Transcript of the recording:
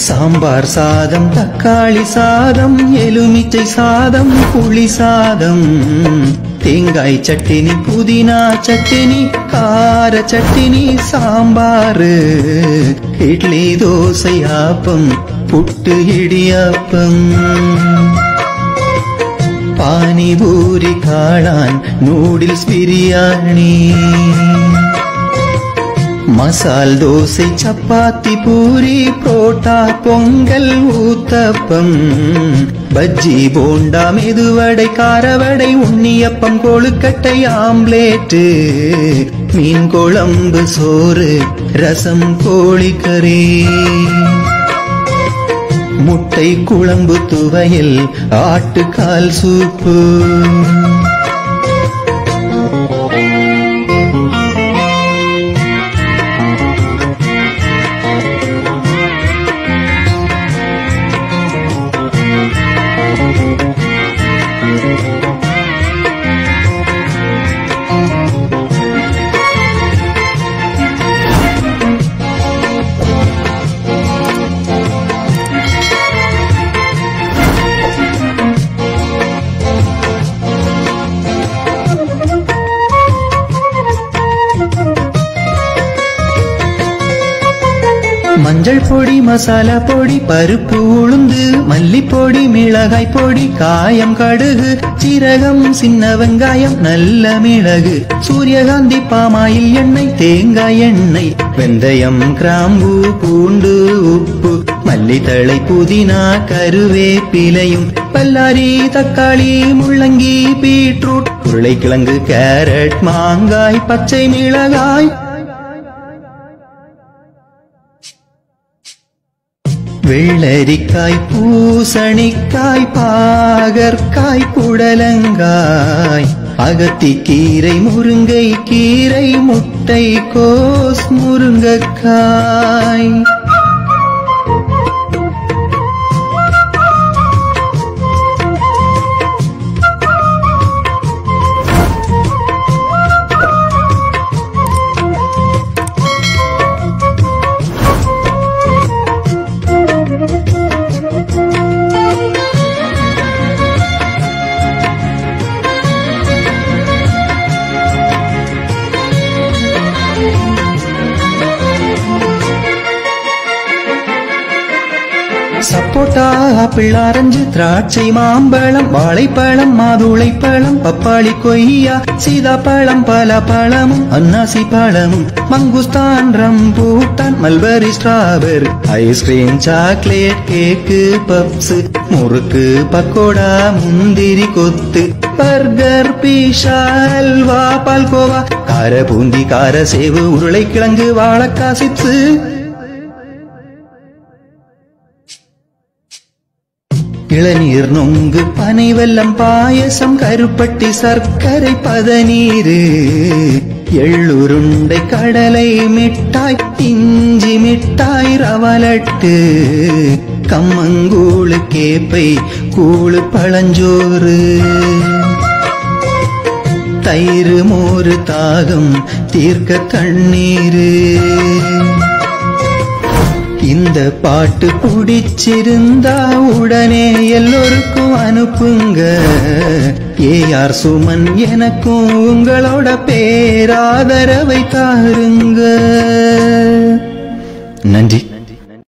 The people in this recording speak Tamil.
சாம்பார் சாதம் தக்காளி சாதம் எலுமிச்சை சாதம் புளி சாதம் தேங்காய் சட்டினி புதினா சட்டினி கார சட்டினி சாம்பாரு இட்லி தோசை ஆப்பம் புட்டு இடியாப்பம் பானிபூரி காளான் நூடில்ஸ் பிரியாணி மசால் தோசை சப்பாத்தி பூரி புரோட்டா பொங்கல் ஊத்தப்பம் பஜ்ஜி போண்டா மெதுவடை காரவடை உண்ணியப்பம் கொழுக்கட்டை ஆம்லேட்டு மீன் குழம்பு சோறு ரசம் கோழிக்கறி முட்டை குழம்பு துவையல் ஆட்டுக்கால் சூப்பு மஞ்சள் பொடி மசாலா பொடி பருப்பு உளுந்து மல்லிப்பொடி மிளகாய் பொடி காயம் கடுகு சீரகம் சின்ன வெங்காயம் நல்ல மிளகு சூரியகாந்தி பாமாயில் எண்ணெய் தேங்காய் எண்ணெய் வெந்தயம் கிராம்பு பூண்டு உப்பு மல்லித்தழை புதினா கருவேப்பிலையும் பல்லாரி தக்காளி முள்ளங்கி பீட்ரூட் உருளைக்கிழங்கு கேரட் மாங்காய் பச்சை மிளகாய் வெள்ளரிக்காய் பூசணிக்காய் பாகற்காய் புடலங்காய் அகத்திக்கீரை முருங்கை கீரை முட்டை கோஸ் முருங்கக்காய் சப்போட்டா ஆப்பிள் ஆரஞ்சு திராட்சை மாம்பழம் வாழைப்பழம் மாதுளைப்பழம் பப்பாளி கொய்யா சீதாப்பழம் பலாப்பழமும் அன்னாசி பழமும் mangosteen rambutan mulberry strawberry ice cream chocolate cake puffs murukku pakoda முந்திரி கொத்து பர்கர் பீஷா அல்வா பால்கோவா கார பூந்தி கார சேவு உருளைக்கிழங்கு வாழைக்காய் சிப்ஸ் இளநீர் நொங்கு பனை வெல்லம் பாயசம் கருப்பட்டி சர்க்கரை பதநீரு எள்ளுருண்டை கடலை மிட்டாய் இஞ்சி மிட்டாய் ரவலட்டு கம்மங்கூழு கேப்பை கூழு பழஞ்சோறு தயிர் மோரு தாகம் தீர்க்க தண்ணீரு இந்த பாட்டு பிடிச்சிருந்தா உடனே எல்லோருக்கும் அனுப்புங்க ஏஆர் சுமன் எனக்கும் உங்களோட பேராதரவை தாருங்க நன்றி